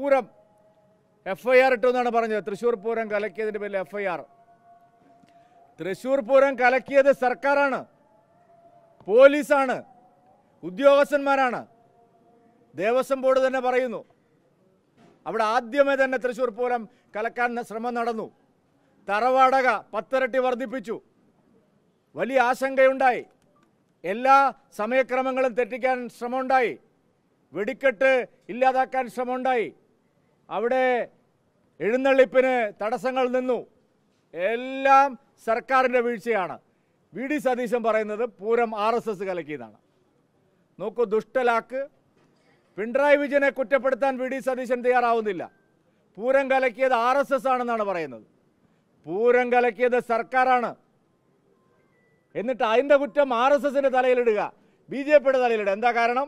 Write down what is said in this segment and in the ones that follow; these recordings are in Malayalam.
പൂരം എഫ് ഐ ആർ ഇട്ടു എന്നാണ് പറഞ്ഞത് തൃശ്ശൂർ പൂരം കലക്കിയതിൻ്റെ പേരിൽ F I R Thrissur Pooram കലക്കിയത് സർക്കാരാണ് പോലീസാണ് ഉദ്യോഗസ്ഥന്മാരാണ് ദേവസ്വം ബോർഡ് തന്നെ പറയുന്നു അവിടെ ആദ്യമേ തന്നെ തൃശ്ശൂർ പൂരം കലക്കാൻ ശ്രമം നടന്നു തറവാടക പത്തിരട്ടി വർദ്ധിപ്പിച്ചു വലിയ ആശങ്കയുണ്ടായി എല്ലാ സമയക്രമങ്ങളും തെറ്റിക്കാൻ ശ്രമമുണ്ടായി വെടിക്കെട്ട് ഇല്ലാതാക്കാൻ ശ്രമമുണ്ടായി അവിടെ എഴുന്നള്ളിപ്പിന് തടസ്സങ്ങൾ നിന്നു എല്ലാം സർക്കാരിൻ്റെ വീഴ്ചയാണ് വി ഡി സതീശൻ പറയുന്നത് പൂരം ആർ എസ് എസ് കലക്കിയതാണ് നോക്കൂ ദുഷ്ടലാക്ക് പിണറായി വിജയനെ കുറ്റപ്പെടുത്താൻ വി ഡി സതീശൻ തയ്യാറാവുന്നില്ല പൂരം കലക്കിയത് ആർ എസ് എസ് ആണെന്നാണ് പറയുന്നത് പൂരം കലക്കിയത് സർക്കാരാണ് എന്നിട്ട് അതിൻ്റെ കുറ്റം ആർ എസ് എസിൻ്റെ തലയിലിടുക ബി ജെ പിയുടെ തലയിലിടുക എന്താ കാരണം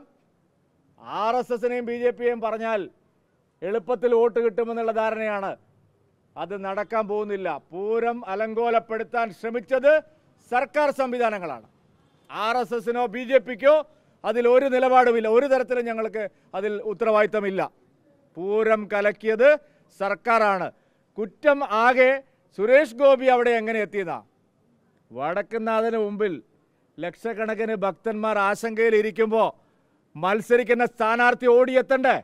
ആർ എസ് എസിനെയും ബി ജെ പിയെയും പറഞ്ഞാൽ എളുപ്പത്തിൽ വോട്ട് കിട്ടുമെന്നുള്ള ധാരണയാണ് അത് നടക്കാൻ പോകുന്നില്ല പൂരം അലങ്കോലപ്പെടുത്താൻ ശ്രമിച്ചത് സർക്കാർ സംവിധാനങ്ങളാണ് ആർ എസ് എസിനോ ബി ജെ പിക്കോ അതിൽ ഒരു നിലപാടുമില്ല ഒരു തരത്തിലും ഞങ്ങൾക്ക് അതിൽ ഉത്തരവാദിത്തമില്ല പൂരം കലക്കിയത് സർക്കാരാണ് കുറ്റം ആകെ സുരേഷ് ഗോപി അവിടെ എങ്ങനെ എത്തിയതാ വടക്കുന്നാഥന് മുമ്പിൽ ലക്ഷക്കണക്കിന് ഭക്തന്മാർ ആശങ്കയിലിരിക്കുമ്പോൾ മത്സരിക്കുന്ന സ്ഥാനാർത്ഥി ഓടിയെത്തണ്ടേ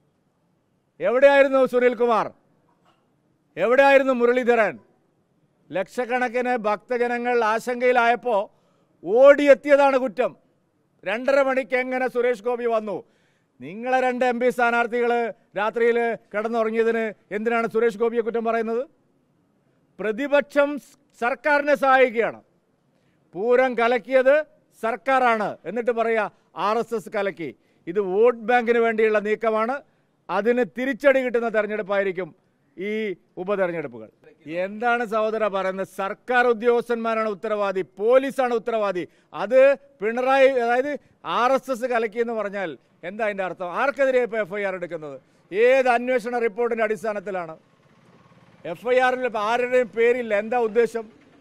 എവിടെയായിരുന്നു സുനിൽകുമാർ എവിടെയായിരുന്നു മുരളീധരൻ ലക്ഷക്കണക്കിന് ഭക്തജനങ്ങൾ ആശങ്കയിലായപ്പോൾ ഓടിയെത്തിയതാണ് കുറ്റം രണ്ടര മണിക്ക് എങ്ങനെ സുരേഷ് ഗോപി വന്നു നിങ്ങളെ രണ്ട് എം പി സ്ഥാനാർത്ഥികൾ രാത്രിയിൽ കിടന്നുറങ്ങിയതിന് എന്തിനാണ് സുരേഷ് ഗോപിയെ കുറ്റം പറയുന്നത് പ്രതിപക്ഷം സ് സർക്കാരിനെ സഹായിക്കുകയാണ് പൂരം കലക്കിയത് സർക്കാരാണ് എന്നിട്ട് പറയുക ആർ എസ് എസ് കലക്കി ഇത് വോട്ട് ബാങ്കിന് വേണ്ടിയുള്ള നീക്കമാണ് അതിന് തിരിച്ചടി കിട്ടുന്ന തെരഞ്ഞെടുപ്പായിരിക്കും ഈ ഉപതെരഞ്ഞെടുപ്പുകൾ എന്താണ് സഹോദര പറയുന്നത് സർക്കാർ ഉദ്യോഗസ്ഥന്മാരാണ് ഉത്തരവാദി പോലീസാണ് ഉത്തരവാദി അത് പിണറായി അതായത് ആർ എസ് എസ് കലക്കി എന്ന് പറഞ്ഞാൽ എന്താ അതിൻ്റെ അർത്ഥം ആർക്കെതിരെ ഇപ്പോൾ എഫ് ഐ ആർ എടുക്കുന്നത് ഏത് അന്വേഷണ റിപ്പോർട്ടിൻ്റെ അടിസ്ഥാനത്തിലാണ് എഫ് ഐ ആറിൽ ആരുടെയും പേരില്ല എന്താ ഉദ്ദേശം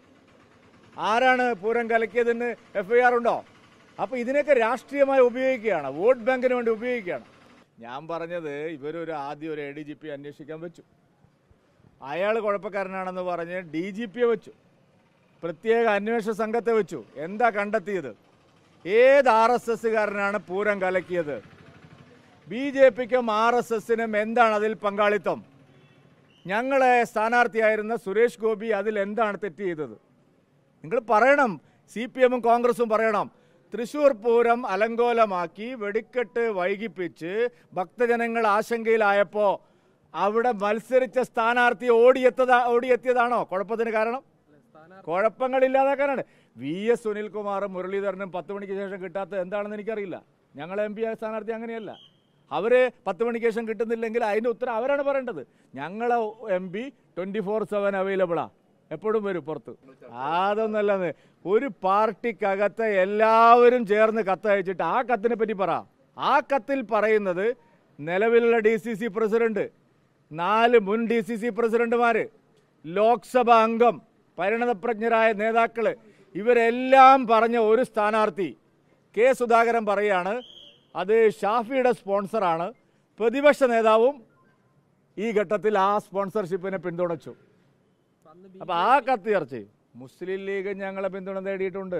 ആരാണ് പൂരം കലക്കിയതെന്ന് എഫ് ഐ ആർ ഉണ്ടോ അപ്പോൾ ഇതിനൊക്കെ രാഷ്ട്രീയമായി ഉപയോഗിക്കുകയാണ് വോട്ട് ബാങ്കിന് വേണ്ടി ഉപയോഗിക്കുകയാണ് ഞാൻ പറഞ്ഞത് ഇവരൊരു ആദ്യം ഒരു എ ഡി ജി പി അന്വേഷിക്കാൻ വെച്ചു അയാൾ കുഴപ്പക്കാരനാണെന്ന് പറഞ്ഞ് ഡി ജി പിയെ വെച്ചു പ്രത്യേക അന്വേഷണ സംഘത്തെ വെച്ചു എന്താ കണ്ടെത്തിയത് ഏത് ആർ എസ് എസ്സുകാരനാണ് പൂരം കലക്കിയത് ബി ജെ പിക്കും ആർ എസ് എസിനും എന്താണ് അതിൽ പങ്കാളിത്തം ഞങ്ങളെ സ്ഥാനാർത്ഥിയായിരുന്ന സുരേഷ് ഗോപി അതിൽ എന്താണ് തെറ്റ് ചെയ്തത് നിങ്ങൾ പറയണം സി പി എമ്മും കോൺഗ്രസും പറയണം തൃശൂർ പൂരം അലങ്കോലമാക്കി വെടിക്കെട്ട് വൈകിപ്പിച്ച് ഭക്തജനങ്ങൾ ആശങ്കയിലായപ്പോൾ അവിടെ മത്സരിച്ച സ്ഥാനാർത്ഥി ഓടിയെത്തതാ ഓടിയെത്തിയതാണോ കുഴപ്പത്തിന് കാരണം കുഴപ്പങ്ങൾ ഇല്ലാതാക്കാനാണ് വി എസ് സുനിൽകുമാറും മുരളീധരനും പത്ത് മണിക്ക് ശേഷം കിട്ടാത്തത് എന്താണെന്ന് എനിക്കറിയില്ല ഞങ്ങൾ എം പി ആയ സ്ഥാനാർത്ഥി അങ്ങനെയല്ല അവർ പത്ത് മണിക്ക് ശേഷം കിട്ടുന്നില്ലെങ്കിൽ അതിൻ്റെ ഉത്തരം അവരാണ് പറയേണ്ടത് ഞങ്ങളെ M P twenty four seven അവൈലബിളാ എപ്പോഴും വരും പുറത്ത് അതൊന്നല്ലെന്ന് ഒരു പാർട്ടിക്കകത്ത് എല്ലാവരും ചേർന്ന് കത്തയച്ചിട്ട് ആ കത്തിനെ പറ്റി പറ ആ കത്തിൽ പറയുന്നത് നിലവിലുള്ള ഡി സി സി പ്രസിഡന്റ് നാല് മുൻ ഡി സി സി പ്രസിഡന്റുമാർ ലോക്സഭ അംഗം പരിണതപ്രജ്ഞരായ നേതാക്കൾ ഇവരെല്ലാം പറഞ്ഞ ഒരു സ്ഥാനാർത്ഥി കെ സുധാകരൻ പറയാണ് അത് ഷാഫിയുടെ സ്പോൺസറാണ് പ്രതിപക്ഷ നേതാവും ഈ ഘട്ടത്തിൽ ആ സ്പോൺസർഷിപ്പിനെ പിന്തുണച്ചു അപ്പൊ ആ കത്ത് ചർച്ച ചെയ്യും മുസ്ലിം ലീഗ് ഞങ്ങളെ പിന്തുണ നേടിയിട്ടുണ്ട്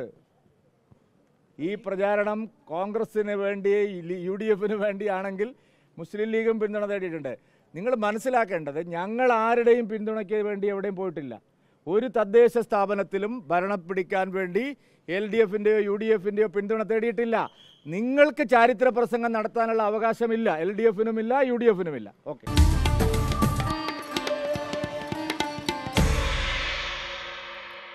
ഈ പ്രചാരണം കോൺഗ്രസിന് വേണ്ടി യു ഡി എഫിന് വേണ്ടിയാണെങ്കിൽ മുസ്ലിം ലീഗും പിന്തുണ നേടിയിട്ടുണ്ട് നിങ്ങൾ മനസ്സിലാക്കേണ്ടത് ഞങ്ങൾ ആരുടെയും പിന്തുണയ്ക്ക് വേണ്ടി എവിടെയും പോയിട്ടില്ല ഒരു തദ്ദേശ സ്ഥാപനത്തിലും ഭരണം പിടിക്കാൻ വേണ്ടി എൽ ഡി എഫിൻ്റെയോ യു ഡി എഫിൻ്റെയോ പിന്തുണ തേടിയിട്ടില്ല നിങ്ങൾക്ക് ചാരിത്ര പ്രസംഗം നടത്താനുള്ള അവകാശമില്ല എൽ ഡി എഫിനുമില്ല യു ഡി എഫിനുമില്ല ഓക്കെ